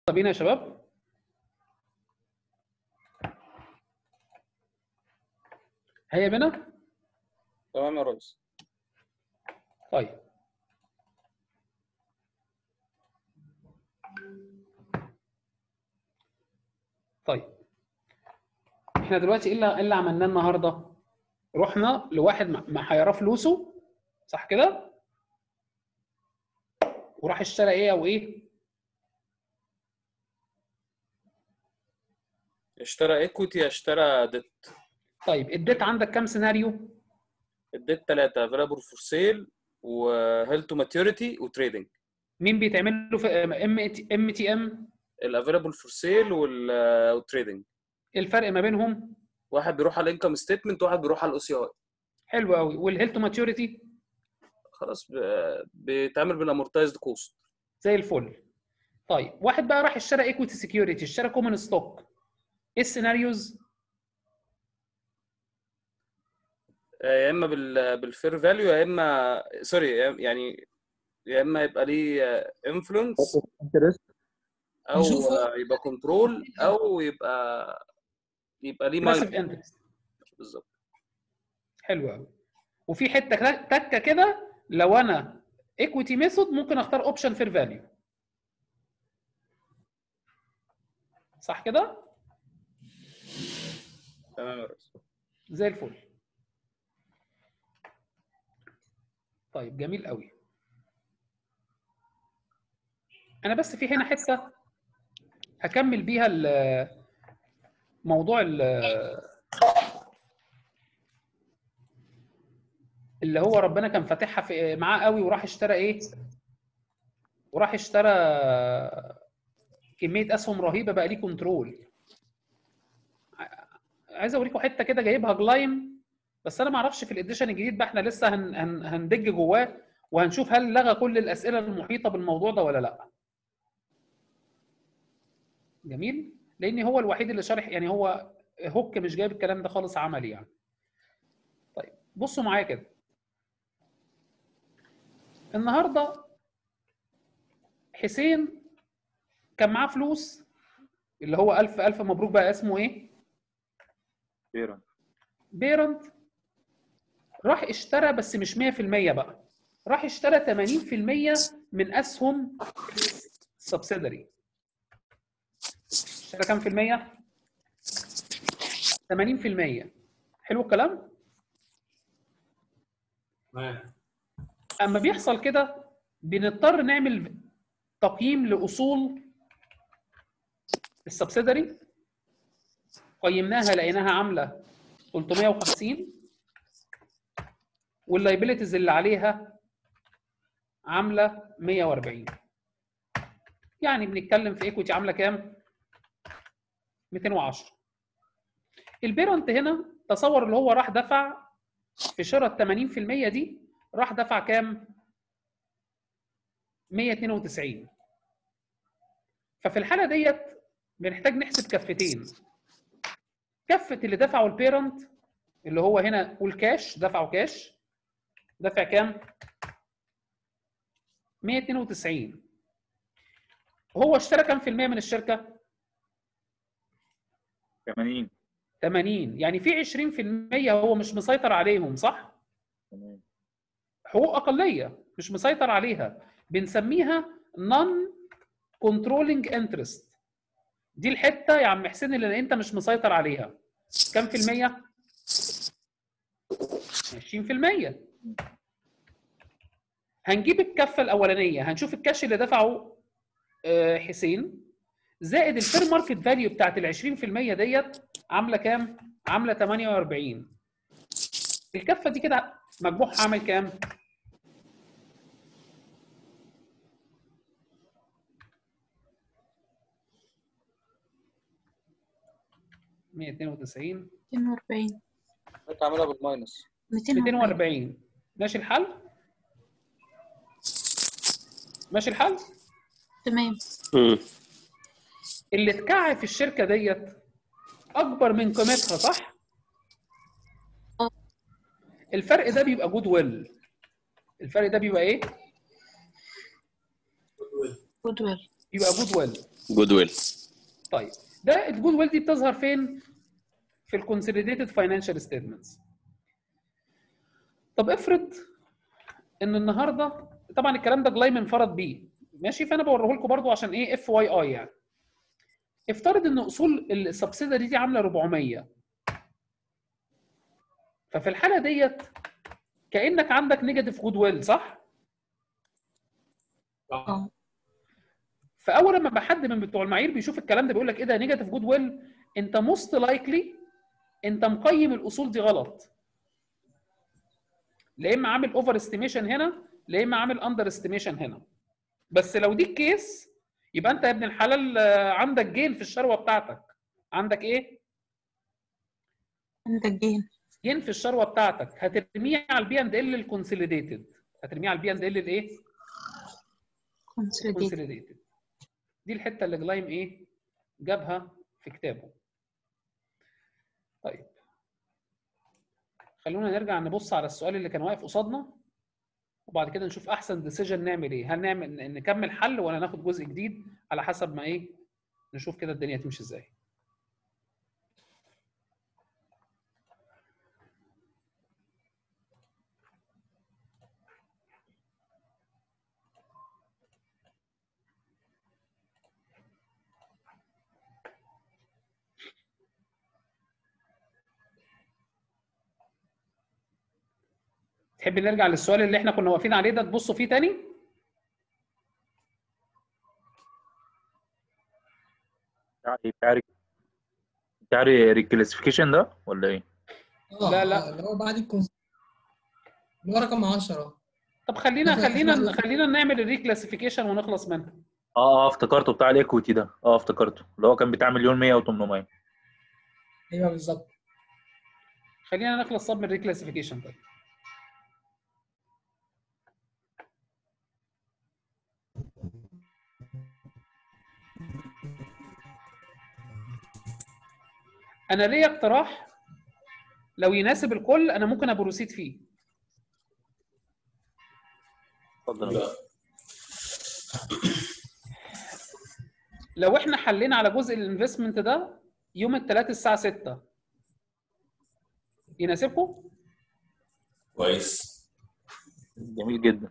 بينا يا شباب هيا بنا تمام يا ريس طيب طيب احنا دلوقتي ايه اللي إيه اللي عملناه النهارده رحنا لواحد ما ما هيراه فلوسه صح كده وراح اشترى ايه او ايه اشترى ايكويتي اشترى ديت طيب اديت عندك كام سيناريو اديت ثلاثة افيلابل فور سيل وهيل تو ماتيوريتي وتريدنج مين بيتعمل له في ام ام تي ام الافيلابل فور سيل والتريدنج الفرق ما بينهم واحد بيروح على الانكم ستيتمنت وواحد بيروح على الاو سي اي حلو قوي والهيلث ماتيوريتي خلاص ب- بيتعمل بالامورتايزد كوست زي الفل طيب واحد بقى راح اشترى ايكويتي سكيورتي اشترى كومن ستوك ايه السيناريوز يا اما بال بالفير فاليو يا اما سوري يعني يا اما يبقى ليه انفلونس انترست او نشوف. يبقى كنترول او يبقى يبقى ليه باسيف مايند انترست بالظبط حلو قوي وفي حته كده- تكه كده لو انا ايكويتي ميثود ممكن اختار اوبشن فير فاليو صح كده تمام يا ريس زي الفل طيب جميل قوي انا بس في هنا حته هكمل بيها ال- موضوع ال- اللي هو ربنا كان فاتحها في معاه قوي وراح اشترى ايه وراح اشترى كميه اسهم رهيبه بقى ليه كنترول عايز اوريكم حته كده جايبها جلايم بس انا ما اعرفش في الاديشن الجديد بقى احنا لسه هن هن هندج جواه وهنشوف هل لغى كل الاسئله المحيطه بالموضوع ده ولا لا جميل لان هو الوحيد اللي شارح يعني هو هوك مش جايب الكلام ده خالص عملي يعني طيب بصوا معايا كده النهارده حسين كان معاه فلوس اللي هو ألف ألف مبروك بقى اسمه ايه بيرن بيرنت راح اشترى بس مش 100% بقى راح اشترى 80% من اسهم السبسيدري اشترى كام في المية؟ 80% حلو الكلام؟ اما بيحصل كده بنضطر نعمل تقييم لاصول السبسيدري قيمناها لقيناها عامله 350 واللايبيليتيز اللي عليها عامله 140 يعني بنتكلم في ايكويتي عامله كام 210 البيرنت هنا تصور اللي هو راح دفع في شراء ال 80% دي راح دفع كام 192 ففي الحاله ديت بنحتاج نحسب كفتين كفه اللي دفعه البيرنت اللي هو هنا قول كاش دفعه كاش دفع كام 192 هو اشترى كام في المية من الشركة 80 80 يعني في 20% هو مش مسيطر عليهم صح تمام حقوق أقلية مش مسيطر عليها بنسميها non controlling interest دي الحتة يا عم حسين اللي انت مش مسيطر عليها كام في المية 20% هنجيب الكفة الأولانية هنشوف الكاش اللي دفعه آه، حسين زائد الفير ماركت فاليو بتاعت ال 20% ديت عاملة كام؟ عاملة 48 الكفة دي كده مجموعها عامل كام؟ مية اتنين وتسعين 240 انت عاملها بالماينس 240 240 ماشي الحل؟ ماشي الحل؟ تمام اللي اتكعب في الشركه ديت اكبر من قيمتها صح؟ اه. الفرق ده بيبقى جود ويل الفرق ده بيبقى ايه؟ جود ويل يبقى جود ويل جود ويل طيب ده الجود ويل دي بتظهر فين؟ في الكونسوليديتد فاينانشال ستيتمنتس طب افرض ان النهارده طبعا الكلام ده جلايم انفرد بيه ماشي فانا بوريه لكم برضو عشان ايه اف واي اي يعني افترض ان اصول السبسيدري دي عامله 400 ففي الحاله ديت كانك عندك نيجاتيف جود ويل صح؟ اه فاول لما حد من بتوع المعايير بيشوف الكلام ده بيقول لك ايه ده نيجاتيف جود ويل انت موست لايكلي انت مقيم الاصول دي غلط لا اما عامل اوفر استيميشن هنا لا اما عامل اندر استيميشن هنا بس لو دي الكيس يبقى انت يا ابن الحلال آه، عندك جين في الشروه بتاعتك عندك ايه عندك جين جين في الشروه بتاعتك هترميه على البي اند ال الكونسوليديتد هترميه على البي اند ال الايه كونسوليديت كونسوليديتد دي الحته اللي جلايم ايه جابها في كتابه طيب خلونا نرجع نبص على السؤال اللي كان واقف قصادنا وبعد كده نشوف احسن ديسيجن نعمل ايه هل نعمل نكمل حل ولا ناخد جزء جديد على حسب ما ايه نشوف كده الدنيا تمشي ازاي تحب نرجع للسؤال اللي احنا كنا واقفين عليه ده تبصوا فيه تاني بتاع بتاع ريكلاسيفيكيشن ده ولا ايه؟ اه لا، لا. آه، اللي هو بعد الكونس اللي هو رقم 10 طب خلينا إحنا- خلينا إحنا- خلينا نعمل الريكلاسيفيكيشن ونخلص منها اه اه افتكرته بتاع الايكويتي ده اه افتكرته اللي هو كان بتاع مليون 100 و800 ايوه بالظبط خلينا نخلص طب من الريكلاسيفيكيشن طيب انا ليا اقتراح لو يناسب الكل انا ممكن ابروسيد فيه اتفضل لو احنا حلينا على جزء الانفستمنت ده يوم الثلاث الساعه 6 يناسبكم كويس جميل جدا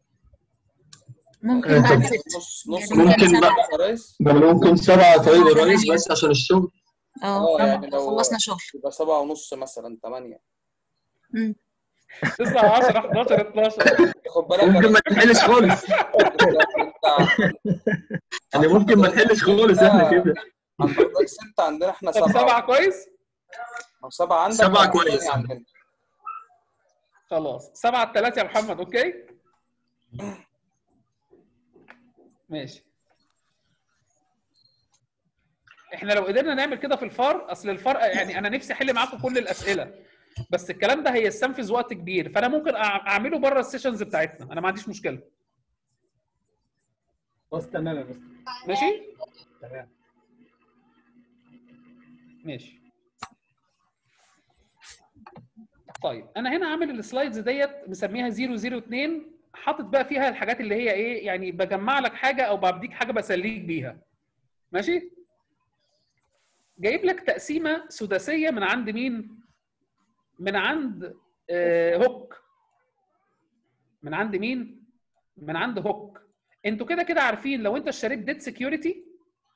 ممكن آه، بعد طب- ست نص نص يعني ممكن نص بقى- يا ريس ده ممكن سبعة طيب يا تمانية. ريس بس عشان الشغل اه اه يعني لو خلصنا شغل يبقى سبعة ونص مثلا ثمانية مم. 9 10 11 12 خد بالك ممكن أنا- ما تحلش خالص انت يعني ممكن ما تحلش خالص احنا كده عند حضرتك ستة عندنا احنا طب سبعة سبعة كويس أو سبعة عندك سبعة وعندنا كويس. عندنا خلاص سبعة الثلاثة يا محمد اوكي ماشي احنا لو قدرنا نعمل كده في الفار اصل الفار يعني انا نفسي احل معاكم كل الاسئله بس الكلام ده هيستنفذ وقت كبير فانا ممكن أع- اعمله بره السيشنز بتاعتنا انا ما عنديش مشكله بص تمام يا مستر ماشي تمام ماشي طيب انا هنا عامل السلايدز ديت مسميها 002 حاطط بقى فيها الحاجات اللي هي ايه يعني بجمع لك حاجه او بديك حاجه بسليك بيها ماشي جايب لك تقسيمه سداسيه من عند مين من عند آه هوك من عند مين من عند هوك انتوا كده كده عارفين لو انت اشتريت ديت سكيورتي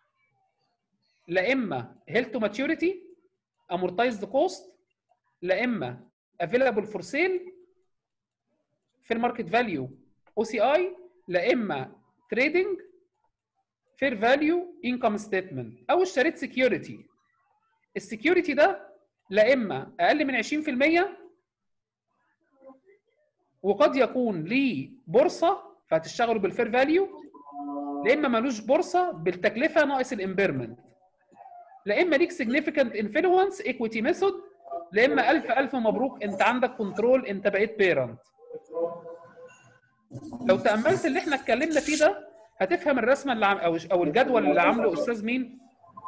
لا اما هيل تو ماتيوريتي امورتايزد كوست لا اما افيلابل فور سيل في الماركت فاليو او سي اي لا اما تريدنج فير فاليو انكم ستيتمنت او اشتريت سكيورتي السكيورتي ده لا اما اقل من 20% وقد يكون ليه بورصه فهتشتغلوا بالفير فاليو لا اما ملوش بورصه بالتكلفه ناقص الامبيرمنت لا اما ليك significant influence equity method لا اما الف الف مبروك انت عندك كنترول انت بقيت بيرنت لو تاملت اللي احنا اتكلمنا فيه ده هتفهم الرسمه اللي عم او او الجدول اللي عامله استاذ مين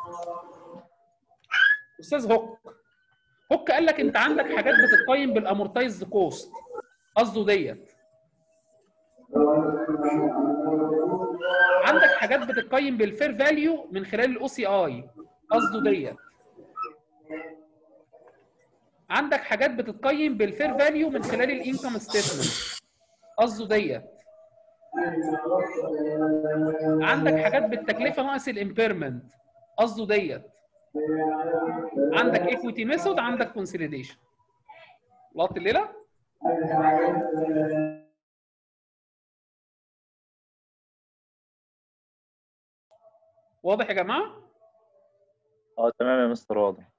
استاذ هوك هوك قال لك انت عندك حاجات بتتقيم بالامورتايزد كوست قصده ديت عندك حاجات بتتقيم بالفير فاليو من خلال الاو سي اي قصده ديت عندك حاجات بتتقيم بالفير فاليو من خلال الانكم ستيتمنت قصده ديت عندك حاجات بالتكلفه ناقص الامبيرمنت قصده ديت عندك ايكويتي ميثود عندك كونسوليديشن لقط الليله واضح يا جماعه اه تمام يا مستر واضح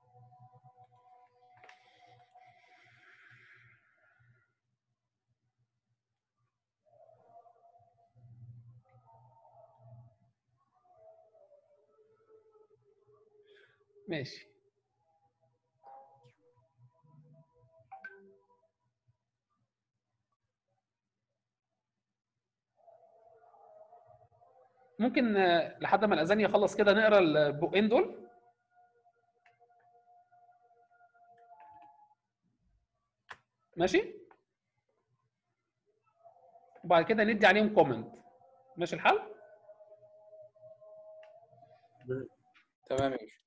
ماشي ممكن آه، لحد ما الاذان يخلص كده نقرا البقين دول ماشي وبعد كده ندي عليهم كومنت ماشي الحل تمام يا باشا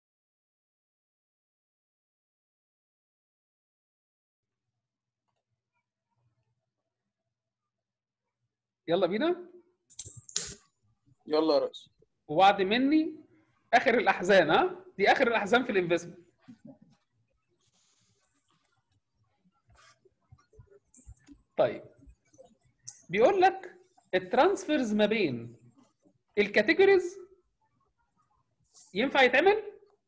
يلا بينا يلا يا ريس ووعد مني اخر الاحزان ها دي اخر الاحزان في الانفستمنت طيب بيقول لك الترانسفيرز ما بين الكاتيجوريز ينفع يتعمل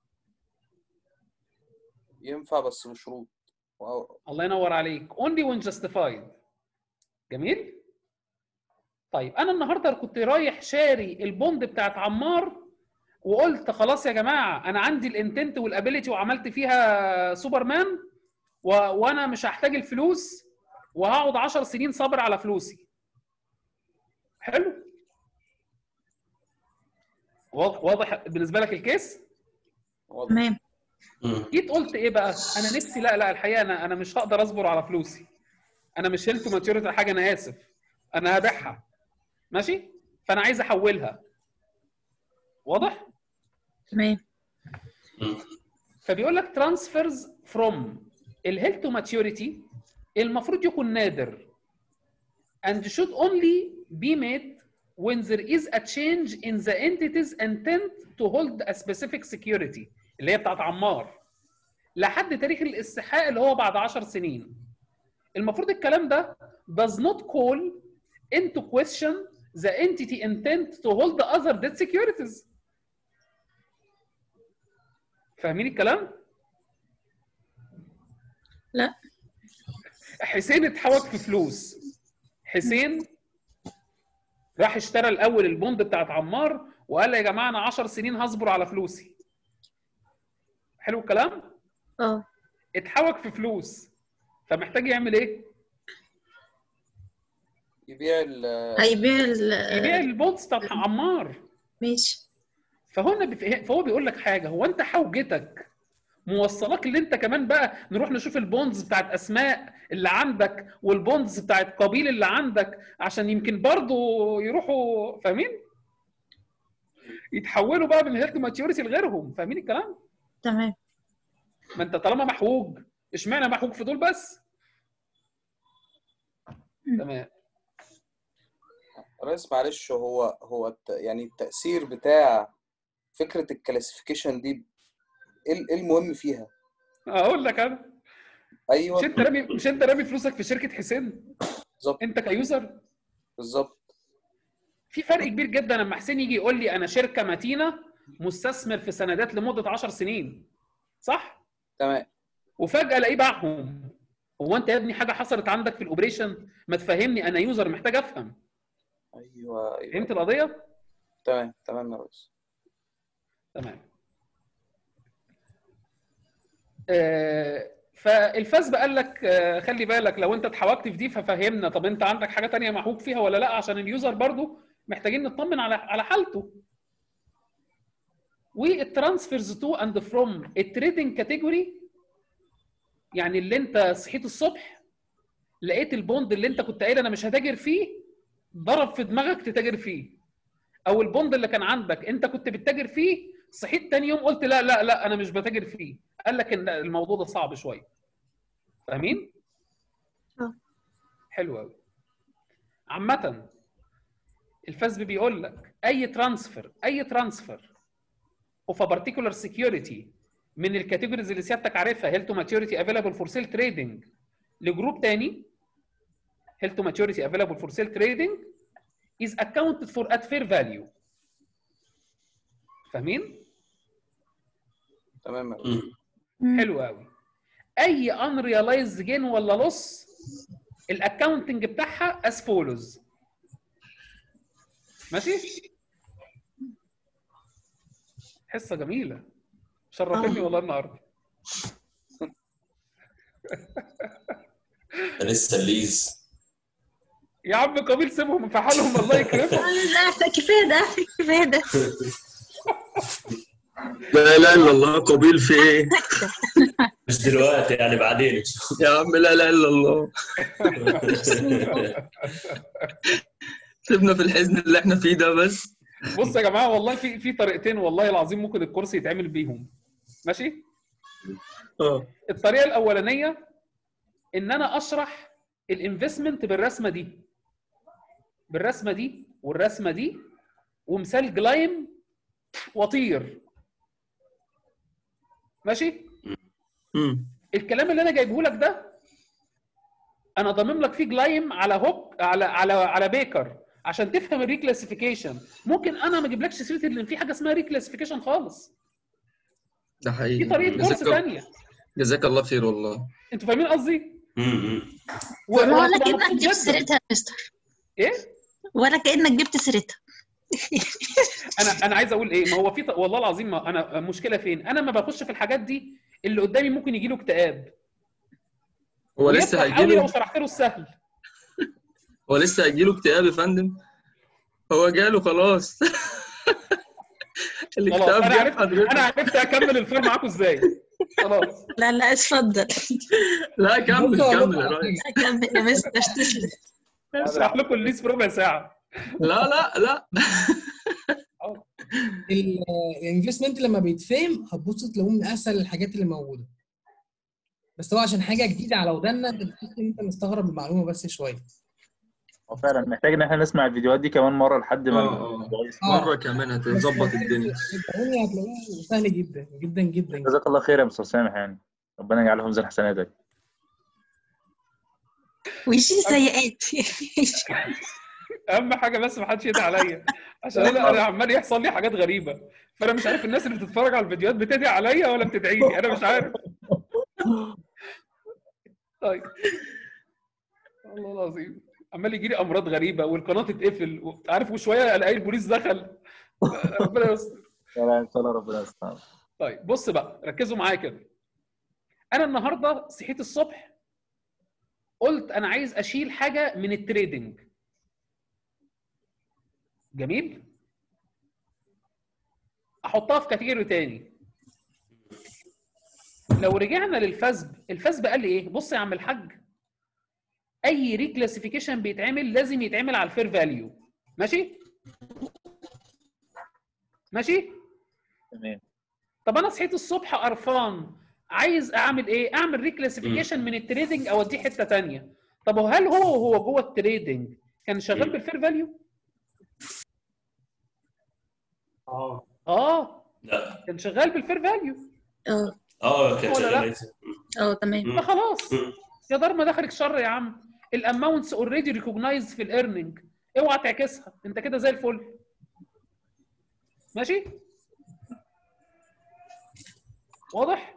ينفع بس بشروط واو. الله ينور عليك only when justified جميل طيب انا النهارده كنت رايح شاري البوند بتاعت عمار وقلت خلاص يا جماعه انا عندي الانتنت والابيليتي وعملت فيها سوبرمان و... وانا مش هحتاج الفلوس وهقعد 10 سنين صابر على فلوسي حلو واضح واضح بالنسبه لك الكيس واضح. تمام مم. جيت قلت ايه بقى انا نفسي لا لا الحقيقه انا انا مش هقدر اصبر على فلوسي انا مش هيلت ماتيوريتي حاجه انا اسف انا هبيعها ماشي فانا عايز احولها واضح تمام مم. فبيقول لك ترانسفيرز فروم الهيلت تو ماتيوريتي المفروض يكون نادر and should only be made when there is a change in the entity's intent to hold a specific security اللي هي بتاعت عمار لحد تاريخ الاستحقاق اللي هو بعد 10 سنين المفروض الكلام ده does not call into question the entity intent to hold the other debt securities فاهمين الكلام؟ لا حسين اتحوك في فلوس حسين راح اشترى الاول البوند بتاعت عمار وقال يا جماعه انا 10 سنين هصبر على فلوسي حلو الكلام اه اتحوك في فلوس فمحتاج يعمل ايه يبيع ال هيبيع يبيع ال البوندز بتاعت عمار ماشي فهو بف- فهو بيقول لك حاجه هو انت حوجتك موصلاك اللي انت كمان بقى نروح نشوف البوندز بتاعت اسماء اللي عندك والبوندز بتاعت قبيل اللي عندك عشان يمكن برضو يروحوا فاهمين يتحولوا بقى من هيلث ماتيوريتي لغيرهم فاهمين الكلام تمام ما انت طالما محوج اشمعنى محوج في دول بس تمام ريس معلش هو هو الت- يعني التأثير بتاع فكرة الكلاسيفيكيشن دي ايه ال- إيه المهم فيها؟ اقول لك انا مش ايوه انت رامي مش انت رامي فلوسك في شركه حسين بالظبط انت كيوزر بالظبط في فرق كبير جدا لما حسين يجي يقول لي انا شركه متينه مستثمر في سندات لمده 10 سنين صح تمام وفجاه الاقيه باعهم هو انت يا ابني حاجه حصلت عندك في الاوبريشن ما تفهمني انا يوزر محتاج افهم ايوه ايوه فهمت القضيه تمام تمام يا ريس تمام آه، فالفاس قال لك آه، خلي بالك لو انت اتحوجت في دي ففهمنا طب انت عندك حاجه تانية محوج فيها ولا لا عشان اليوزر برضو محتاجين نطمن على على حالته والترانسفيرز تو اند فروم التريدنج كاتيجوري يعني اللي انت صحيت الصبح لقيت البوند اللي انت كنت قايل انا مش هتاجر فيه ضرب في دماغك تتاجر فيه او البوند اللي كان عندك انت كنت بتتاجر فيه صحيت تاني يوم قلت لا لا لا انا مش بتاجر فيه قال لك ان الموضوع ده صعب شويه فاهمين آه. حلو قوي عامه الفاسب بيقول لك اي ترانسفير اي ترانسفير اوف ا بارتيكولار سكيورتي من الكاتيجوريز اللي سيادتك عارفها هيل تو ماتيوريتي افيلابل فور سيل تريدنج لجروب تاني هيل تو ماتيوريتي افيلابل فور سيل تريدنج is accounted for at fair value فاهمين؟ تمام مم. حلو قوي اي unrealized gain ولا loss الاكونتنج بتاعها as follows ماشي؟ حصه جميله شرفتني آه. والله النهارده ده لسه الليز يا عم قبيل سيبهم في حالهم الله يكرمهم لا كفايه ده كفايه ده لا اله الا الله قبيل في ايه مش دلوقتي يعني بعدين إن شاء يا عم لا اله الا الله الله. سيبنا في الحزن اللي احنا فيه ده بس بص يا جماعه والله في في طريقتين والله العظيم ممكن الكورس يتعمل بيهم ماشي اه الطريقه الاولانيه ان انا اشرح الانفستمنت بالرسمه دي بالرسمه دي والرسمه دي ومثال جلايم وطير ماشي امم الكلام اللي انا جايبه لك ده انا ضامن لك فيه جلايم على هوك على على على بيكر عشان تفهم الريكلاسيفيكيشن ممكن انا ما اجيبلكش سيره ان في حاجه اسمها ريكلاسيفيكيشن خالص ده حقيقي في طريقه كورس جزاك الله- ثانيه جزاك الله خير والله انتوا فاهمين قصدي؟ مم. و- ولا وهتبقى كانك مبسوط جبت جداً. سيرتها يا مستر ايه؟ ولا كانك جبت سيرتها انا انا عايز اقول ايه ما هو في ط- والله العظيم ما انا مشكله فين انا ما بخش في الحاجات دي اللي قدامي ممكن يجي له اكتئاب هو لسه ويفرح هيجي قوي لو له شرحت له السهل هو لسه هيجي له اكتئاب يا فندم هو جاله خلاص خلاص الاكتئاب انا جه عرفت حضرتك انا عرفت اكمل الفيلم معاكم ازاي خلاص لا لا اتفضل لا كمل بصوا أقول كمل يا لكم ريس كمل يا مستر تسلم اشرح لكم الليس في ربع ساعه لا لا لا الانفستمنت لما بيتفهم هتبص تلاقوه من اسهل الحاجات اللي موجوده بس هو عشان حاجه جديده على ودنا بتحس ان انت مستغرب المعلومه بس شويه هو فعلا محتاج ان احنا نسمع الفيديوهات دي كمان مره لحد ما آه، آه. كويس. مره كمان هتظبط الدنيا الدنيا هتلاقوه سهل جدا جدا جدا جزاك الله خير يا مستر سامح يعني ربنا يجعله في ميزان حسناتك ويشيل سيئات اهم حاجه بس ما حدش يدعي عليا عشان انا انا عمال يحصل لي حاجات غريبه فانا مش عارف الناس اللي بتتفرج على الفيديوهات بتدعي عليا ولا بتدعي لي انا مش عارف طيب والله العظيم عمال يجي لي امراض غريبه والقناه تتقفل و- عارف وشويه الاقي البوليس دخل ربنا يستر لا ان شاء الله ربنا يستر طيب بص بقى ركزوا معايا كده انا النهارده صحيت الصبح قلت انا عايز اشيل حاجه من التريدنج جميل احطها في كاتيجوري تاني لو رجعنا للفسب الفسب قال لي ايه بص يا عم الحاج اي ريكلاسيفيكيشن بيتعمل لازم يتعمل على الفير فاليو ماشي ماشي تمام طب انا صحيت الصبح قرفان عايز اعمل ايه اعمل ريكلاسيفيكيشن من التريدنج اوديه حته تانية طب هل هو وهو جوه التريدنج كان شغال مم. بالفير فاليو اه اه لا كان شغال بالفير فاليو اه اه كان ولا لا؟ شغال اه تمام مم. فخلاص مم. يا دار ما دخلك شر يا عم الاماونتس اوريدي ريكوجنايز في الايرننج اوعى تعكسها انت كده زي الفل ماشي واضح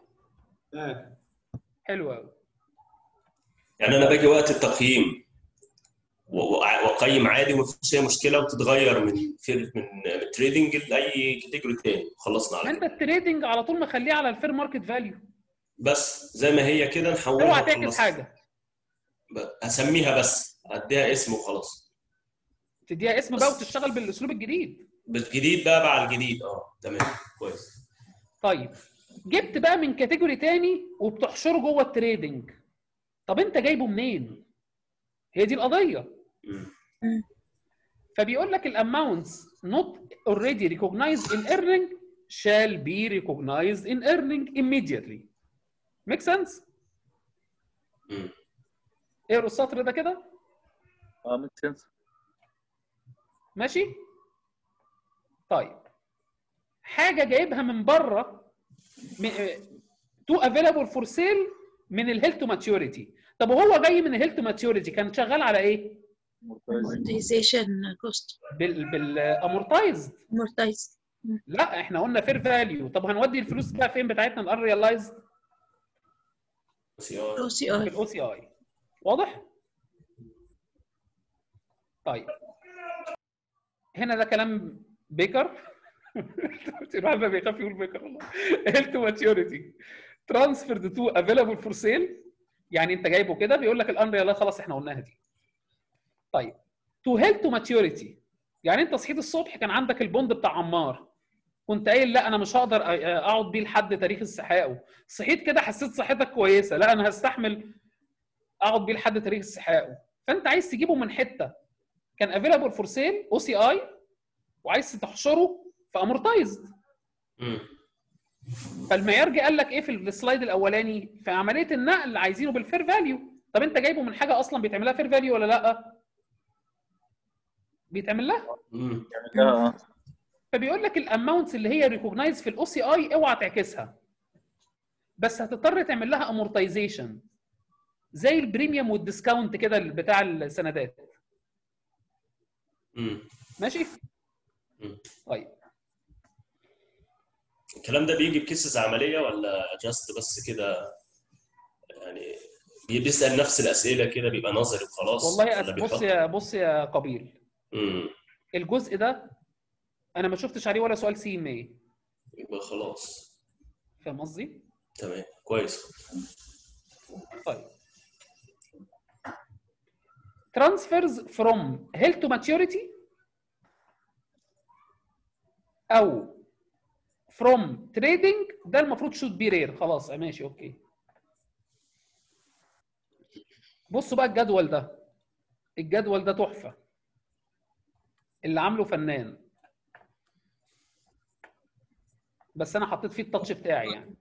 حلو قوي يعني انا باجي وقت التقييم و- و- واقيم عادي ومفيش اي مشكله وتتغير من في من من تريدنج لاي كاتيجوري تاني خلصنا ما على انت كده التريدنج على طول مخليه على الفير ماركت فاليو بس زي ما هي كده نحولها اوعى تعكس وخلاص. حاجه ب- هسميها بس اديها اسم وخلاص تديها اسم بقى وتشتغل بالاسلوب الجديد بالجديد بقى مع الجديد اه تمام كويس طيب جبت بقى من كاتيجوري تاني وبتحشره جوه التريدنج طب انت جايبه منين هي دي القضيه مم. فبيقول لك الاماونتس not already recognized in earning shall be recognized in earning immediately make sense مم. اقروا السطر ده كده اه ميك سنس ماشي طيب حاجه جايبها من بره تو افيلابل فور سيل من الهيلث تو ماتيوريتي طب وهو جاي من الهيلث تو ماتيوريتي كان شغال على ايه amortization cost بال بالامورتايزد amortized لا احنا قلنا فير فاليو طب هنودي الفلوس بقى فين بتاعتنا الانريلايزد سي ار OCI في الاو سي اي واضح طيب هنا ده كلام بيكر الواحد ما بيخاف يقول بيكر والله هيلث ماتيوريتي ترانسفيرد تو افيلابل فور سيل يعني انت جايبه كده بيقول لك الانريال خلاص احنا قلناها دي طيب تو هيلث ماتيوريتي يعني انت صحيت الصبح كان عندك البوند بتاع عمار كنت قايل لا انا مش هقدر أ- اقعد بيه لحد تاريخ استحقاقه صحيت كده حسيت صحتك كويسه لا انا هستحمل اقعد بيه لحد تاريخ استحقاقه فانت عايز تجيبه من حته كان افيلابل فور سيل او سي اي وعايز تحشره في امورتايزد مم. فالمعيار جه قال لك ايه في السلايد الاولاني في عمليه النقل عايزينه بالفير فاليو طب انت جايبه من حاجه اصلا بيتعمل لها فير فاليو ولا لا بيتعمل لها مم. اه فبيقول لك الاماونتس اللي هي ريكوجنايز في الاو سي اي اوعى تعكسها بس هتضطر تعمل لها امورتايزيشن زي البريميوم والديسكاونت كده بتاع السندات مم. ماشي مم. طيب الكلام ده بيجي بكيسز عمليه ولا جاست بس كده يعني بي- بيسال نفس الاسئله كده بيبقى نظري وخلاص والله ولا أس- بص بيحط يا بص يا قبيل امم الجزء ده انا ما شفتش عليه ولا سؤال سي ام اي يبقى خلاص فاهم قصدي؟ تمام كويس طيب transfers from health to maturity او from trading ده المفروض should be rare خلاص ماشي اوكي بصوا بقى الجدول ده الجدول ده تحفه اللي عامله فنان بس انا حطيت فيه التاتش بتاعي يعني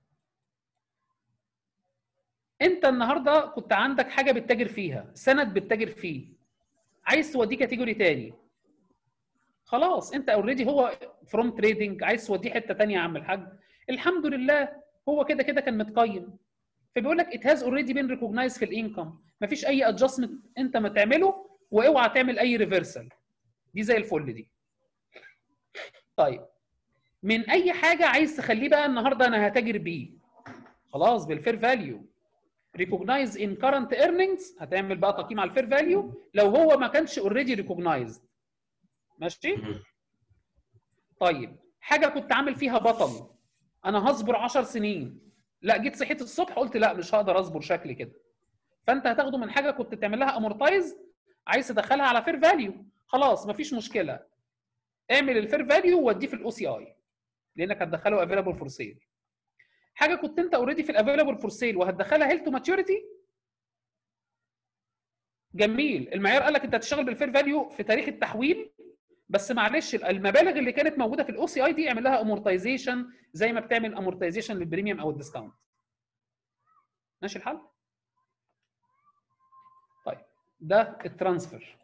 انت النهارده كنت عندك حاجه بتتاجر فيها سند بتتاجر فيه عايز توديه كاتيجوري تاني خلاص انت اوريدي هو فروم تريدنج عايز توديه حته تانيه يا عم الحاج الحمد لله هو كده كده كان متقيم فبيقول لك ات هاز اوريدي بين ريكوجنايز في الانكم مفيش اي ادجستمنت انت ما تعمله واوعى تعمل اي ريفرسال دي زي الفل دي طيب من اي حاجه عايز تخليه بقى النهارده انا هتاجر بيه خلاص بالفير فاليو ريكوجنايز ان كرنت ايرنينجز هتعمل بقى تقييم على الفير فاليو لو هو ما كانش اوريدي ريكوجنايزد ماشي مم. طيب حاجه كنت عامل فيها بطل انا هصبر 10 سنين لا جيت صحيت الصبح قلت لا مش هقدر اصبر شكل كده فانت هتاخده من حاجه كنت تعمل لها امورتايز عايز تدخلها على فير فاليو خلاص مفيش مشكله اعمل الفير فاليو ووديه في الاو سي اي لانك هتدخله افيلابل فور سيل حاجه كنت انت اوريدي في الافيلابل فور سيل وهتدخلها هيل تو ماتيوريتي جميل المعيار قال لك انت هتشتغل بالفير فاليو في تاريخ التحويل بس معلش المبالغ اللي كانت موجوده في الاو سي اي دي اعمل لها امورتايزيشن زي ما بتعمل امورتايزيشن للبريميوم او الديسكاونت ماشي الحال طيب ده الترانسفير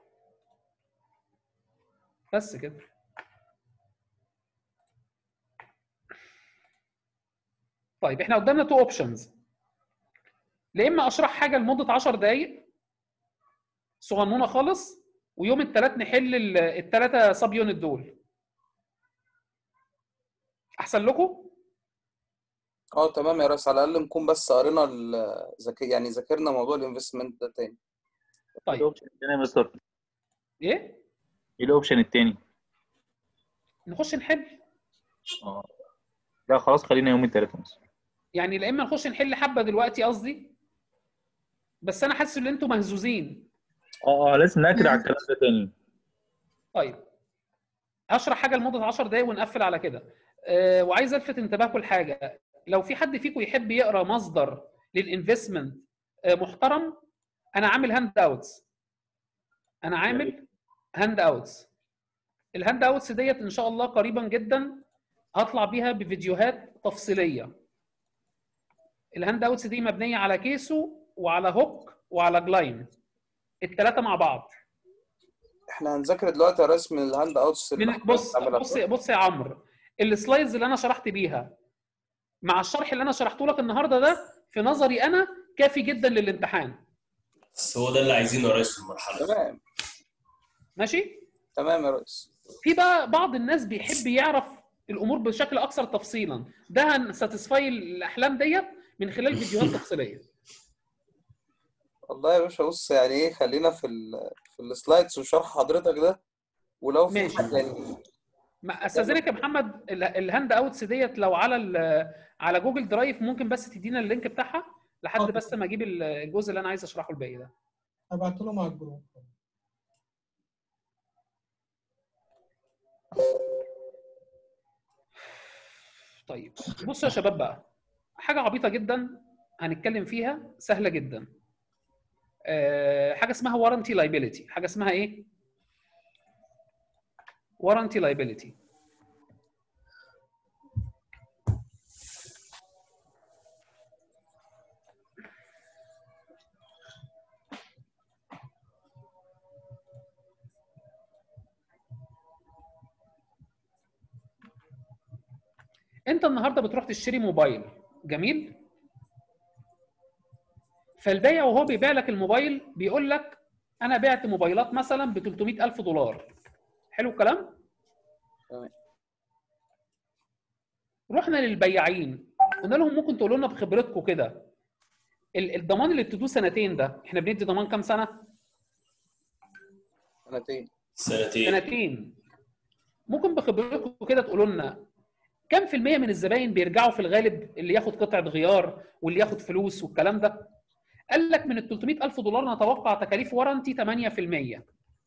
بس كده طيب احنا قدامنا تو اوبشنز يا اما اشرح حاجه لمده 10 دقائق صغنونه خالص ويوم الثلاث نحل الثلاثه سب يونت دول احسن لكم اه تمام يا ريس على الاقل نكون بس قرينا ال- ذاك- يعني ذاكرنا موضوع الانفستمنت ده تاني ايه طيب الاوبشن الثاني يا مستر ايه ايه الاوبشن الثاني نخش نحل اه لا خلاص خلينا يوم الثلاثاء مثلا يعني يا اما نخش نحل حبه دلوقتي قصدي بس انا حاسس ان انتوا مهزوزين اه اه لازم ناكد على الكلام ده تاني طيب هشرح حاجه لمده 10 دقايق ونقفل على كده أه وعايز الفت انتباهكم لحاجه لو في حد فيكم يحب يقرا مصدر للانفستمنت أه محترم انا عامل هاند اوتس انا عامل هاند اوتس الهاند اوتس ديت ان شاء الله قريبا جدا هطلع بيها بفيديوهات تفصيليه الهاند اوتس دي مبنيه على كيسو وعلى هوك وعلى جلايم الثلاثه مع بعض احنا هنذاكر دلوقتي يا ريس من الهاند اوتس اللي من احنا بص بنعملها. بص بص يا عمرو السلايدز اللي انا شرحت بيها مع الشرح اللي انا شرحته لك النهارده ده في نظري انا كافي جدا للامتحان بس هو ده اللي عايزينه يا ريس في المرحله دي. تمام ماشي تمام يا ريس في بقى بعض الناس بيحب يعرف الامور بشكل اكثر تفصيلا ده هنساتسفاي الاحلام ديت من خلال فيديوهات تفصيليه والله يا باشا بص يعني ايه خلينا في ال في السلايدز وشرح حضرتك ده ولو في ماشي. حاجة يعني ما استاذنك يا محمد ال- الهاند اوتس ديت لو على ال- على جوجل درايف ممكن بس تدينا اللينك بتاعها لحد حاضر. بس ما اجيب الجزء اللي انا عايز اشرحه الباقي ده هبعت لهم على الجروب طيب بصوا يا شباب بقى حاجه عبيطه جدا هنتكلم فيها سهله جدا آه، حاجه اسمها warranty liability حاجه اسمها ايه warranty liability انت النهارده بتروح تشتري موبايل جميل فالبايع وهو بيبيع لك الموبايل بيقول لك انا بعت موبايلات مثلا ب 300 الف دولار حلو الكلام تمام. رحنا للبياعين قلنا لهم ممكن تقولوا لنا بخبرتكم كده ال- الضمان اللي بتدوه سنتين ده احنا بندي ضمان كام سنه سنتين سنتين سنتين ممكن بخبرتكم كده تقولوا لنا كم في المية من الزباين بيرجعوا في الغالب اللي ياخد قطعة غيار واللي ياخد فلوس والكلام ده قال لك من ال 300 ألف دولار نتوقع تكاليف ورنتي 8%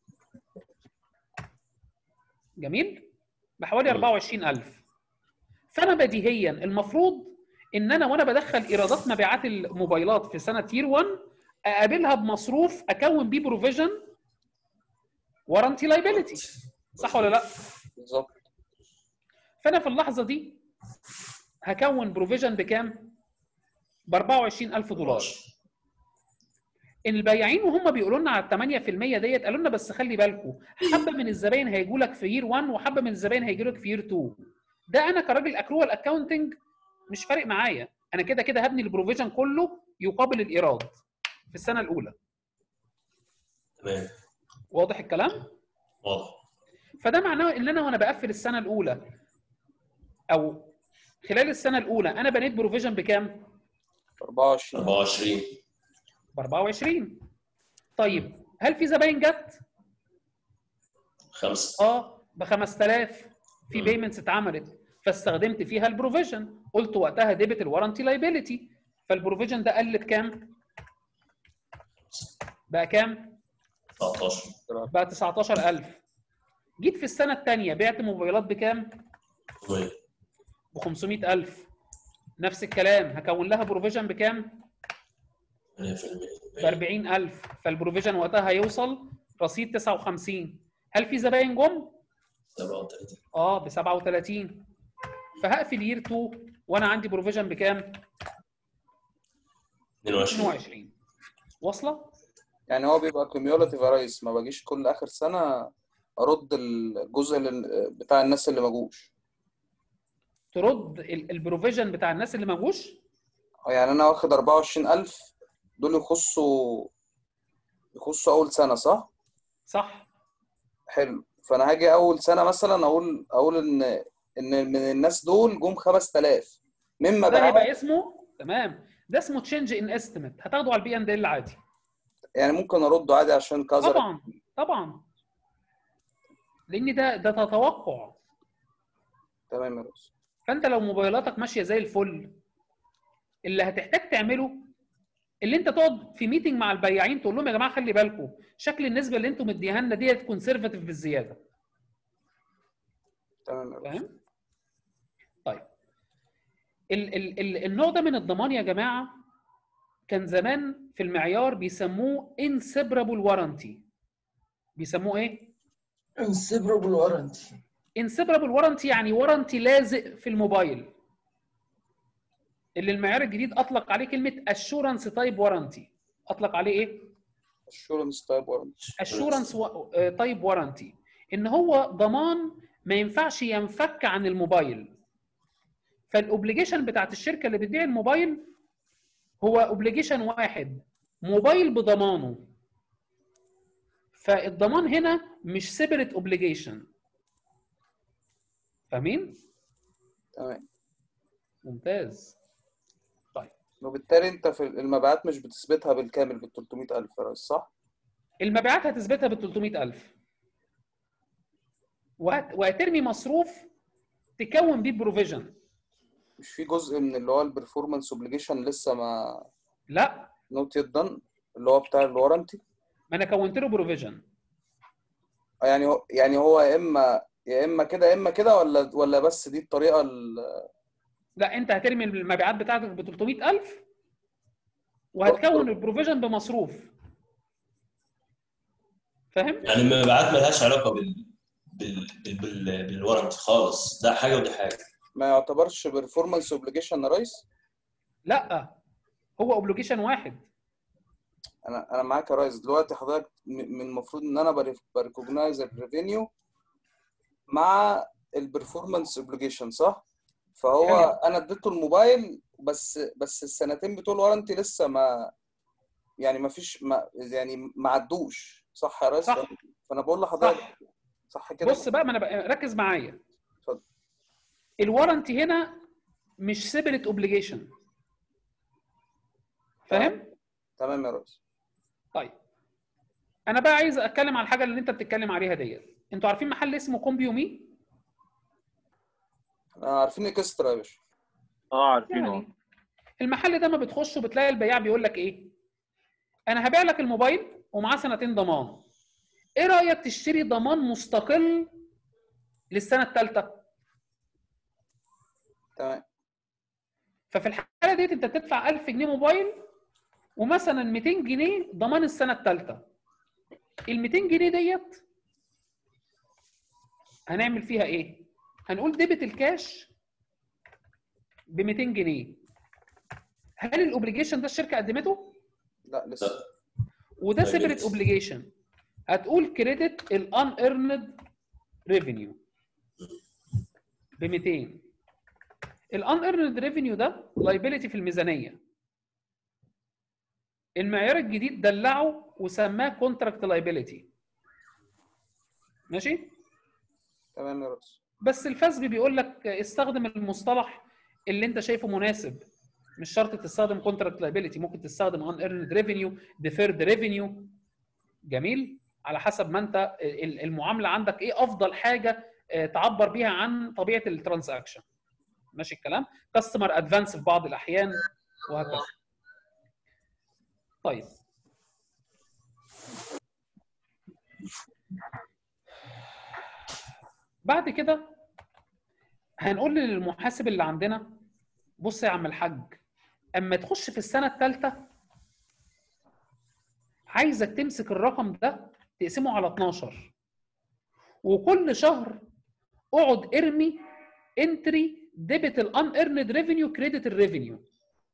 جميل بحوالي 24 ألف فأنا بديهيا المفروض إن أنا وأنا بدخل إيرادات مبيعات الموبايلات في سنة تير 1 أقابلها بمصروف أكون بيه بروفيجن ورنتي لايبيليتي صح ولا لا؟ بالظبط فانا في اللحظه دي هكون بروفيجن بكام؟ ب 24000 دولار. البياعين وهم بيقولوا لنا على ال 8% ديت قالوا لنا بس خلي بالكم حبه من الزباين هيجوا لك في يير 1 وحبه من الزباين هيجوا لك في يير 2 ده انا كراجل اكروال اكاونتنج مش فارق معايا انا كده كده هبني البروفيجن كله يقابل الايراد في السنه الاولى تمام واضح الكلام؟ واضح فده معناه ان انا وانا بقفل السنه الاولى او خلال السنه الاولى انا بنيت بروفيجن بكام؟ 24 24 ب 24 طيب هل في زباين جت؟ خمسة اه ب 5000 في مم. بيمنتس اتعملت فاستخدمت فيها البروفيجن قلت وقتها ديبت الورنتي لايبيليتي فالبروفيجن ده قلت كام؟ بقى كام؟ 19 بقى 19000 جيت في السنه الثانيه بعت موبايلات بكام؟ طيب. ب 500000 نفس الكلام هكون لها بروفيجن بكام؟ 8% ب 40000 فالبروفيجن وقتها هيوصل رصيد 59 هل في زباين جم؟ 37 اه ب 37 فهقفل يير 2 وانا عندي بروفيجن بكام؟ 22 22 واصله؟ يعني هو بيبقى كوميولاتيف يا ريس ما باجيش كل اخر سنه ارد الجزء اللي بتاع الناس اللي ما جوش ترد ال- البروفيجن بتاع الناس اللي ما جوش يعني انا واخد 24000 دول يخصوا يخصوا اول سنه صح صح؟ حلو فانا هاجي اول سنه مثلا اقول اقول ان ان من الناس دول جم 5000 مما ده بقى هيبقى اسمه تمام ده اسمه تشينج ان استيميت هتاخده على البي ان ال عادي يعني ممكن ارده عادي عشان كذا طبعا طبعا لان ده ده تتوقع تمام يا ريس فانت لو موبايلاتك ماشيه زي الفل اللي هتحتاج تعمله اللي انت تقعد في ميتنج مع البياعين تقول لهم يا جماعه خلي بالكم شكل النسبه اللي انتم مديها لنا ديت كونسرفاتيف بالزياده تمام يا ريس فاهم؟ طيب ال ال ال النوع ده من الضمان يا جماعه كان زمان في المعيار بيسموه inseparable warranty بيسموه ايه؟ انسيبرابل وارنتي انسبرابل وارنتي يعني وارنتي لازق في الموبايل اللي المعيار الجديد اطلق عليه كلمه اشورنس تايب وارنتي اطلق عليه ايه اشورنس تايب وارنتي اشورنس تايب وارنتي ان هو ضمان ما ينفعش ينفك عن الموبايل فالاوبليجيشن بتاعت الشركه اللي بتبيع الموبايل هو اوبليجيشن واحد موبايل بضمانه فالضمان هنا مش سيبريت اوبليجيشن فاهمين تمام ممتاز وبالتالي انت في المبيعات مش بتثبتها بالكامل بال 300000 يا ريس صح؟ المبيعات هتثبتها بال 300000 وهت... وهترمي مصروف تكون بيه بروفيجن مش في جزء من اللي هو البرفورمانس اوبليجيشن لسه ما لا نوت يت دان اللي هو بتاع الوارنتي ما انا كونت له بروفيجن يعني هو يعني هو يا اما يا اما كده يا اما كده ولا ولا بس دي الطريقه ال- لا انت هترمي المبيعات بتاعتك ب 300000 وهتكون البروفيجن بمصروف فاهم يعني المبيعات ملهاش علاقه بال بال بال بال بالورنتي خالص ده حاجه ودي حاجه ما يعتبرش برفورمانس اوبليجيشن يا ريس لا هو اوبليجيشن واحد انا انا معاك يا ريس دلوقتي حضرتك م- من المفروض ان انا بريكوجنايز الريفينيو مع البرفورمانس اوبليجيشن صح؟ فهو حلو. انا اديته الموبايل بس بس السنتين بتوع الوارنتي لسه ما يعني ما فيش ما يعني ما عدوش صح يا ريس؟ صح. فانا بقول لحضرتك صح صح كده بص بقى ما انا بقى ركز معايا اتفضل. الوارنتي هنا مش سيبريت اوبليجيشن فاهم تمام يا ريس طيب انا بقى عايز اتكلم على الحاجه اللي انت بتتكلم عليها ديت انتوا عارفين محل اسمه كومبيومي آه، عارفين اكسترا يا باشا اه عارفينه يعني المحل ده ما بتخشه بتلاقي البياع بيقول لك ايه انا هبيع لك الموبايل ومعاه سنتين ضمان ايه رايك تشتري ضمان مستقل للسنه الثالثه تمام ففي الحاله ديت انت بتدفع 1000 جنيه موبايل ومثلا 200 جنيه ضمان السنه الثالثه ال 200 جنيه ديت هنعمل فيها ايه هنقول ديبت الكاش ب 200 جنيه هل الاوبليجيشن ده الشركه قدمته لا لسه وده لا، سيبريت لسه. اوبليجيشن هتقول كريدت الان ايرند ريفينيو ب 200 الان ايرند ريفينيو ده لايبيليتي في الميزانيه المعيار الجديد دلعه وسماه كونتراكت لايبيليتي ماشي تمام يا ريس بس الفاسبي بيقول لك استخدم المصطلح اللي انت شايفه مناسب مش شرط تستخدم كونتراكت لايبيليتي ممكن تستخدم ان ايرند ريفينيو ديفيرد ريفينيو جميل على حسب ما انت ال- المعامله عندك ايه افضل حاجه آه، تعبر بيها عن طبيعه الترانزاكشن ماشي الكلام كاستمر ادفانس في بعض الاحيان وهكذا طيب بعد كده هنقول للمحاسب اللي عندنا بص يا عم الحاج اما تخش في السنه الثالثه عايزك تمسك الرقم ده تقسمه على 12 وكل شهر اقعد ارمي انتري ديبت الان ايرند ريفينيو كريدت الريفينيو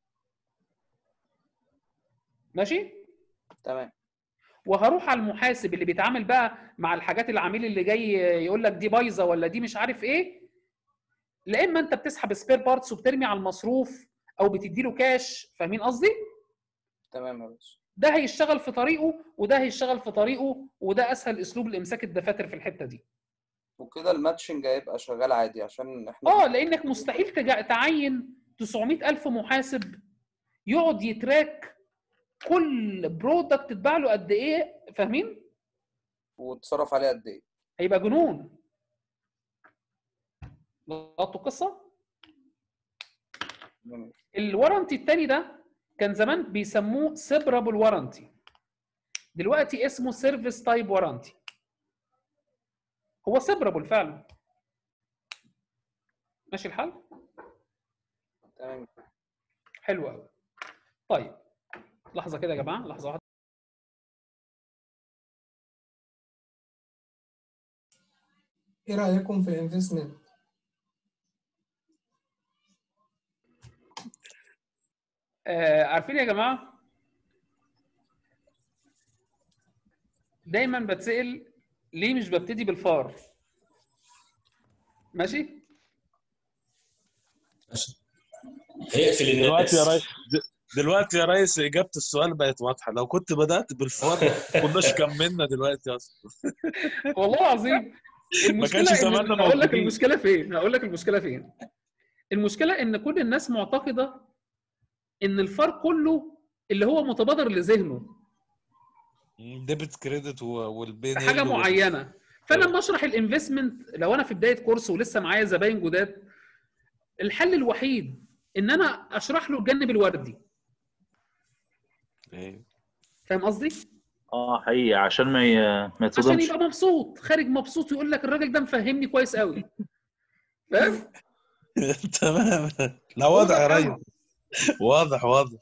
ماشي تمام وهروح على المحاسب اللي بيتعامل بقى مع الحاجات العميل اللي جاي يقول لك دي بايظه ولا دي مش عارف ايه لا اما انت بتسحب سبير بارتس وبترمي على المصروف او بتدي له كاش فاهمين قصدي تمام يا ريس ده هيشتغل في طريقه وده هيشتغل في طريقه وده اسهل اسلوب لامساك الدفاتر في الحته دي وكده الماتشنج هيبقى شغال عادي عشان احنا اه لانك مستحيل تجا- تعين 900 الف محاسب يقعد يتراك كل برودكت اتباع له قد ايه فاهمين وتصرف عليه قد ايه هيبقى جنون لقطوا القصه تمام. الورنتي التاني ده كان زمان بيسموه سيبرابل ورنتي دلوقتي اسمه سيرفيس تايب ورنتي هو سيبرابل فعلا ماشي الحال تمام حلو قوي طيب لحظه كده يا جماعه لحظه واحده ايه رايكم في الانفستمنت آه عارفين يا جماعه دايما بتسال ليه مش ببتدي بالفار ماشي هيقفل الناس دلوقتي يا ريس دلوقتي يا ريس اجابه السؤال بقت واضحه لو كنت بدات بالفار ما كناش كملنا دلوقتي اصلا والله العظيم المشكله كانش إن زماننا هقول لك موجودين. المشكله فين هقول لك المشكله فين المشكله ان كل الناس معتقده ان الفار كله اللي هو متبادر لذهنه ديبت كريدت والبين في حاجه معينه فانا لما اشرح الانفستمنت لو انا في بدايه كورس ولسه معايا زباين جداد الحل الوحيد ان انا اشرح له الجانب الوردي فاهم قصدي؟ اه حقيقي عشان ما ي... ما عشان يتصدمش يبقى مبسوط خارج مبسوط ويقول لك الراجل ده مفهمني كويس قوي فاهم؟ تمام لا واضح يا ريس واضح واضح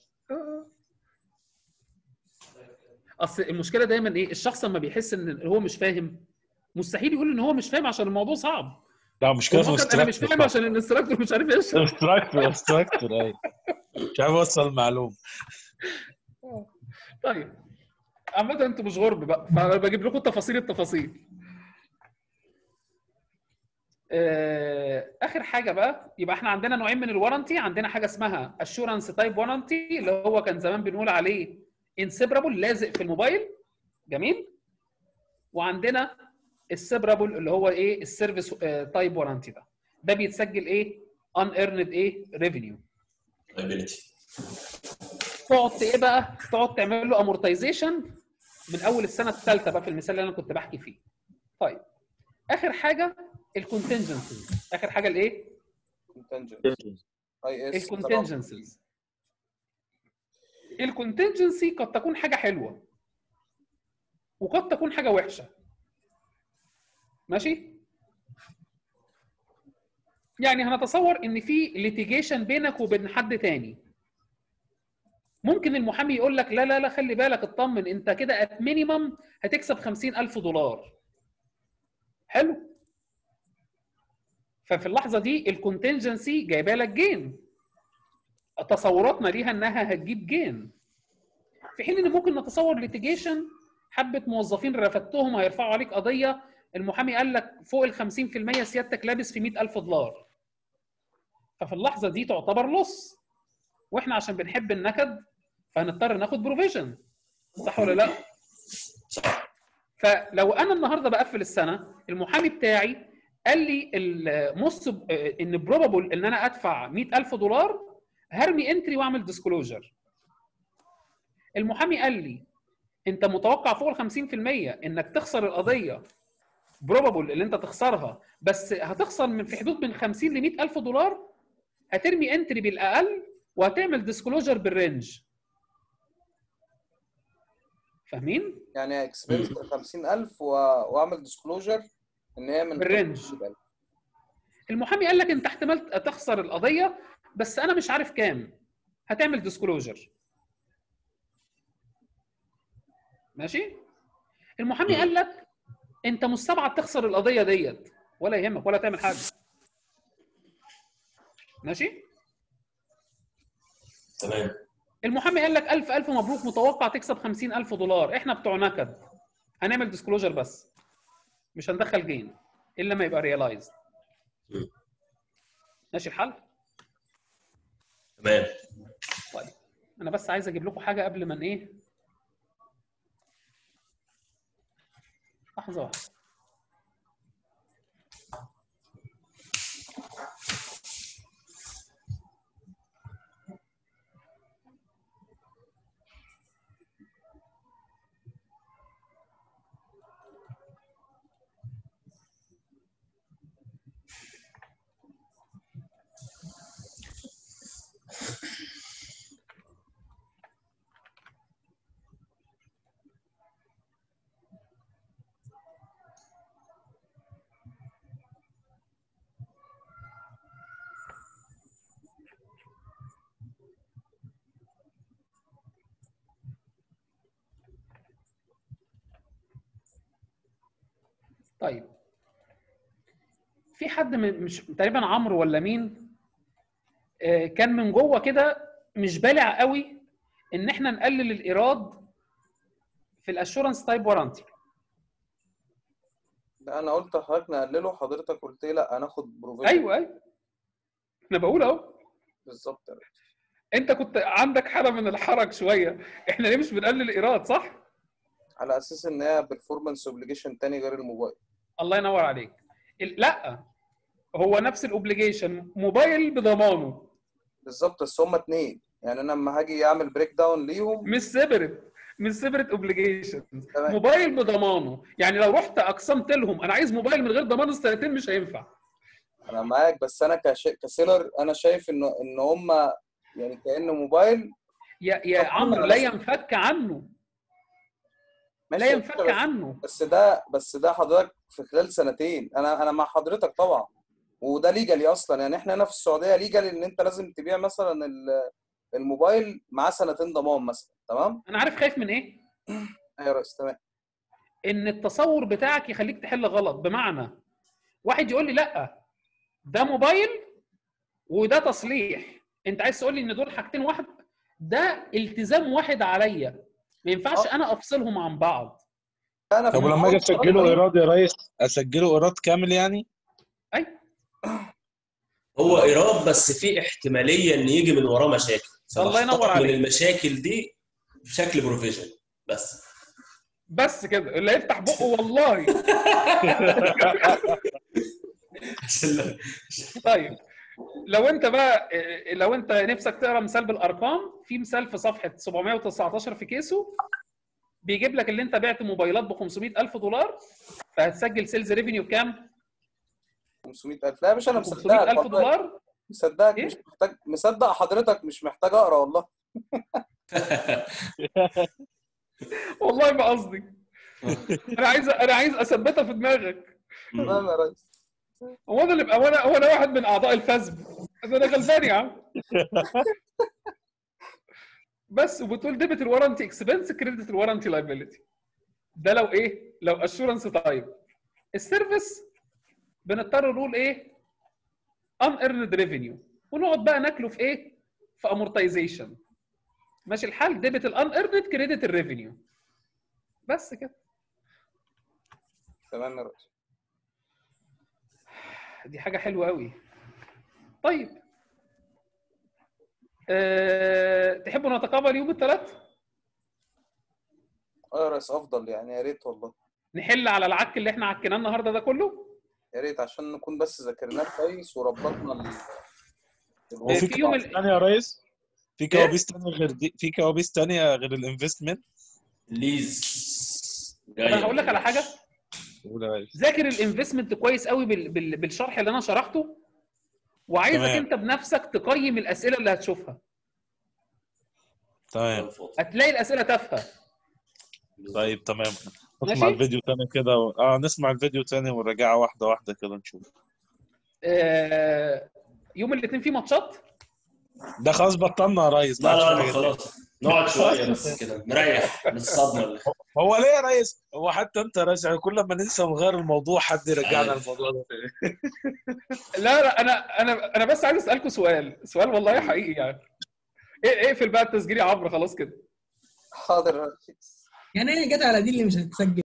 اصل المشكله دايما ايه الشخص لما بيحس ان هو مش فاهم مستحيل يقول ان هو مش فاهم عشان الموضوع صعب لا مشكله في هو فكر انا مش فاهم عشان الانستراكتور مش عارف يشرح انستراكتور انستراكتور ايوه مش عارف اوصل المعلومه طيب عامة انتوا مش غرب بقى فانا بجيب لكم تفاصيل التفاصيل آه، اخر حاجه بقى يبقى احنا عندنا نوعين من الورنتي عندنا حاجه اسمها اشورنس تايب ورنتي اللي هو كان زمان بنقول عليه انسبرابل لازق في الموبايل جميل وعندنا السبرابل اللي هو ايه السيرفيس تايب ورنتي ده ده بيتسجل ايه ان ايرند ايه ريفينيو liability تقعد ايه بقى تقعد تعمل له امورتايزيشن من اول السنه الثالثه بقى في المثال اللي انا كنت بحكي فيه طيب اخر حاجه الكونتنجنسيز اخر حاجه الايه اي اس الكونتنجنسيز الكونتنجنسي قد تكون حاجه حلوه وقد تكون حاجه وحشه ماشي يعني هنتصور ان في ليتيجيشن بينك وبين حد تاني ممكن المحامي يقول لك لا لا لا خلي بالك اطمن انت كده ات مينيمم هتكسب 50000 دولار حلو ففي اللحظه دي الكونتنجنسي جايبه لك جين تصوراتنا ليها انها هتجيب جين في حين ان ممكن نتصور ليتيجيشن حبه موظفين رفدتهم هيرفعوا عليك قضيه المحامي قال لك فوق ال 50% سيادتك لابس في 100000 دولار ففي اللحظه دي تعتبر لص واحنا عشان بنحب النكد فهنضطر ناخد بروفيجن صح ولا لا؟ فلو انا النهارده بقفل السنه المحامي بتاعي قال لي المص ان بروبابل ان انا ادفع 100000 دولار هرمي انتري واعمل ديسكلوجر المحامي قال لي انت متوقع فوق ال 50% انك تخسر القضيه بروبابل اللي انت تخسرها بس هتخسر من في حدود من 50 ل 100000 دولار هترمي انتري بالاقل وهتعمل ديسكلوجر بالرينج فاهمين؟ يعني اكسبنس 50000 و... واعمل ديسكلوجر ان هي من بالرينج. المحامي قال لك انت احتمال تخسر القضيه بس انا مش عارف كام هتعمل ديسكلوجر ماشي المحامي قال لك انت مستبعد تخسر القضيه ديت ولا يهمك ولا تعمل حاجه ماشي تمام المحامي قال لك ألف ألف مبروك متوقع تكسب خمسين ألف دولار إحنا بتوع نكد هنعمل ديسكلوجر بس مش هندخل جين إلا ما يبقى ريلايز ماشي الحل؟ تمام طيب أنا بس عايز أجيب لكم حاجة قبل ما إيه لحظة واحدة طيب في حد من مش تقريبا عمرو ولا مين آه، كان من جوه كده مش بالع قوي ان احنا نقلل الايراد في الاشورنس تايب وارانتي لا انا قلت لحضرتك نقلله حضرتك قلت لي لا هناخد بروفيشن ايوه ايوه انا بقول اهو بالظبط يا باشا. انت كنت عندك حاله من الحرج شويه احنا ليه مش بنقلل ايراد صح على اساس ان هي بيرفورمانس اوبليجيشن تاني غير الموبايل الله ينور عليك ال- لا هو نفس الاوبليجيشن موبايل بضمانه بالظبط بس هما اتنين يعني انا لما هاجي اعمل بريك داون ليهم مش سيبرت مش سيبرت اوبليجيشن تمام. موبايل بضمانه يعني لو رحت اقسمت لهم انا عايز موبايل من غير ضمان السنتين مش هينفع انا معاك بس انا كش... كسيلر انا شايف انه ان هما يعني كانه موبايل يا يا طب عمرو أنا لا بس- ينفك عنه ماشي لا يا ينفك باشا، بس- عنه بس ده بس ده حضرتك في خلال سنتين انا انا مع حضرتك طبعا وده ليجالي اصلا يعني احنا هنا في السعوديه ليجالي ان انت لازم تبيع مثلا ال- الموبايل معاه سنتين ضمان مثلا تمام انا عارف خايف من ايه ايوه يا ريس تمام ان التصور بتاعك يخليك تحل غلط بمعنى واحد يقول لي لا ده موبايل وده تصليح انت عايز تقول لي ان دول حاجتين واحد ده التزام واحد عليا ما ينفعش آه. انا افصلهم عن بعض انا في طب ولما اجي الموبايل اسجله بصراحة- ايراد يا ريس اسجله ايراد كامل يعني اي هو ايراد بس في احتماليه ان يجي من وراه مشاكل الله ينور فبحتفظ عليك. من المشاكل دي بشكل بروفيشن بس بس كده اللي يفتح بقه والله عشان لا- طيب لو انت بقى لو انت نفسك تقرا مثال بالارقام في مثال في صفحه 719 في كيسو بيجيب لك اللي انت بعت موبايلات ب 500000 دولار فهتسجل سيلز ريفينيو بكام؟ 500000 لا يا باشا انا 500000 مصدقك والله دولار مصدقك إيه؟ مش محتاج مصدق حضرتك مش محتاج اقرا والله والله ما قصدي انا عايز انا عايز اثبتها في دماغك تمام يا ريس هو انا اللي بقى وانا هو انا واحد من اعضاء الفزب انا غلبان يا عم بس وبتقول ديبت الورنتي اكسبنس كريدت الورنتي لايبيلتي ده لو ايه لو اشورنس تايب السيرفيس بنضطر نقول ايه ان ايرند ريفينيو ونقعد بقى ناكله في ايه في امورتايزيشن ماشي الحال ديبت الان ايرند كريدت الريفينيو بس كده تمام يا ريس دي حاجة حلوة قوي طيب أه... تحبوا نتقابل يوم الثلاث اه يا ريس افضل يعني يا ريت والله نحل على العك اللي احنا عكناه النهارده ده كله يا ريت عشان نكون بس ذاكرناه كويس وربطنا ال... هو في في يوم كوابيس ال- تانية يا ريس في كوابيس تانية غير دي في كوابيس تانية غير الانفستمنت ليز طب انا هقول لك على حاجة قول يا ريس ذاكر الانفستمنت كويس قوي بال... بال... بالشرح اللي انا شرحته وعايزك تمام. انت بنفسك تقيم الاسئله اللي هتشوفها تمام هتلاقي الاسئله تافهه طيب تمام ماشي؟ نسمع الفيديو تاني كده و... اه نسمع الفيديو تاني ونراجعها واحدة واحدة كده نشوف أه... يوم الاثنين في ماتشات ده خلاص بطلنا يا ريس لا ما عادش لا في لا حاجة خلاص نقعد شويه بس كده نريح من الصدمه اللي هو ليه يا ريس؟ هو حتى انت يا ريس يعني كل ما ننسى ونغير الموضوع حد يرجعنا عارف. الموضوع ده تاني لا لا انا انا انا بس عايز اسالكم سؤال سؤال والله حقيقي يعني ايه اقفل بقى التسجيل يا عمرو خلاص كده حاضر يا ريس يعني ايه جت على دي اللي مش هتسجل